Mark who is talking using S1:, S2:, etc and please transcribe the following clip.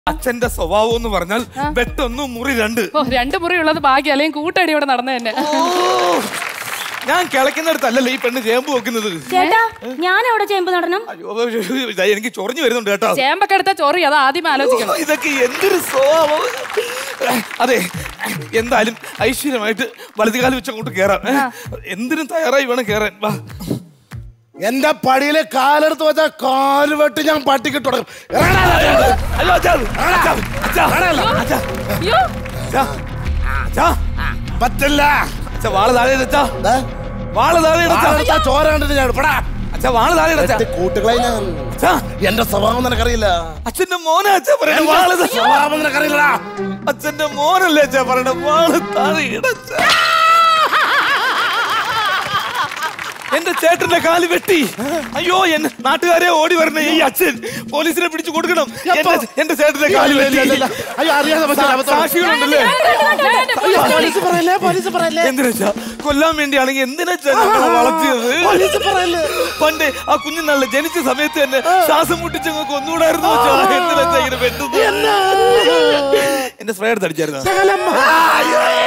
S1: അച്ഛന്റെ സ്വഭാവം എന്ന് പറഞ്ഞാൽ വെട്ടൊന്നു മുറി രണ്ട്
S2: ഓ രണ്ട് മുറി ഉള്ളത് ഭാഗ്യം അല്ലെങ്കിൽ കൂട്ടടി ഇവിടെ നടന്നു തന്നെ
S1: ഓ, ഞാൻ കിളക്കുന്നിടത്തല്ലല്ലോ ഈ പെണ്ണ് ചേമ്പ് വെക്കുന്നത്
S3: ചേട്ടാ ഞാൻ എവിടെ ചേമ്പ് നടണം
S1: അയ്യോ ഇതാ എനിക്ക് ചൊറിഞ്ഞു വരുന്നുണ്ട് കേട്ടോ
S2: ചേമ്പൊക്കെ എടുത്ത ചൊറി അത് ആദ്യം ആലോചിക്കണം
S1: ഓ, ഇതൊക്കെ എന്തൊരു സ്വഭാവം അതെ എന്തായാലും ഐശ്വര്യമായിട്ട് വലതുകാലം വെച്ച് അങ്ങോട്ട് കേറാം ഏ? എന്തിനും തയ്യാറായി വേണം കേറാൻ വാ
S4: എന്റെ പടിയിലെ കാലെടുത്ത് വെച്ച കാല് വെട്ട് ഞാൻ പട്ടിക്ക് തുടങ്ങും ഇറങ്ങടാ അതിനകത്ത്.
S1: അയ്യോ, അച്ഛാ, അച്ഛാ, അച്ഛാ, അച്ഛാ,
S2: അയ്യോ
S1: അച്ഛാ, അച്ഛാ,
S4: പറ്റില്ല
S1: അച്ഛാ, വാള് താഴെ ഇട് അച്ഛാ.
S4: ദേ,
S1: വാള് താഴെ ഇട് അച്ഛാ.
S4: കാലെടുത്താ ചോര കണ്ടിട്ട് ഞാൻ പടാ
S1: അച്ഛാ, വാള് താഴെ ഇട് അച്ഛാ.
S4: കൂട്ടുകളെ ഞാൻ
S1: അച്ഛാ,
S4: എന്റെ സ്വഭാവം നിനക്കറിയില്ല
S1: അച്ഛന്റെ മോനെ അച്ഛാ പറയണ വാള്
S4: എന്റെ
S1: താഴെ-
S4: സ്വഭാവം നിനക്കറിയില്ലടാ
S1: അച്ഛന്റെ മോനല്ലേ അച്ഛാ പറയണ വാള് താഴെ ഇട് അച്ഛാ. എന്റെ ചേട്ടന്റെ കാല് വെട്ടി അയ്യോ എന്നെ നാട്ടുകാരെ ഓടി വരണ ഈ അച്ഛൻ പോലീസിനെ പിടിച്ചു കൊടുക്കണം എന്റെ എന്റെ ചേട്ടന്റെ കാല്
S4: ഇല്ല, ഇല്ല,
S1: വെട്ടി
S4: ഇല്ല. അയ്യോ അറിയാതെ പറ്റിയ അബദ്ധം.
S1: സാക്ഷികളുണ്ടല്ലേ
S4: അയ്യോ, പോലീസ് പറയല്ലേ പോലീസ് പറയല്ലേ
S1: എന്തിനാ കൊല്ലാൻ വേണ്ടിയാണെങ്കിൽ എന്തിനാ ഞങ്ങളെ വളർത്തിയത്
S4: പോലീസ് പറയല്ലേ
S1: പണ്ട് ആ കുഞ്ഞുനാളില് ജനിച്ച സമയത്ത് തന്നെ ശ്വാസം മുട്ടിച്ച് ഞങ്ങൾക്ക് ഒന്നുകൂടായിരുന്നു എന്തിനാ ഇങ്ങനെ വെട്ടുന്നത് എന്റെ സ്പ്രേ എടുത്തടിച്ചായിരുന്നു
S4: ശകലം. അയ്യോ.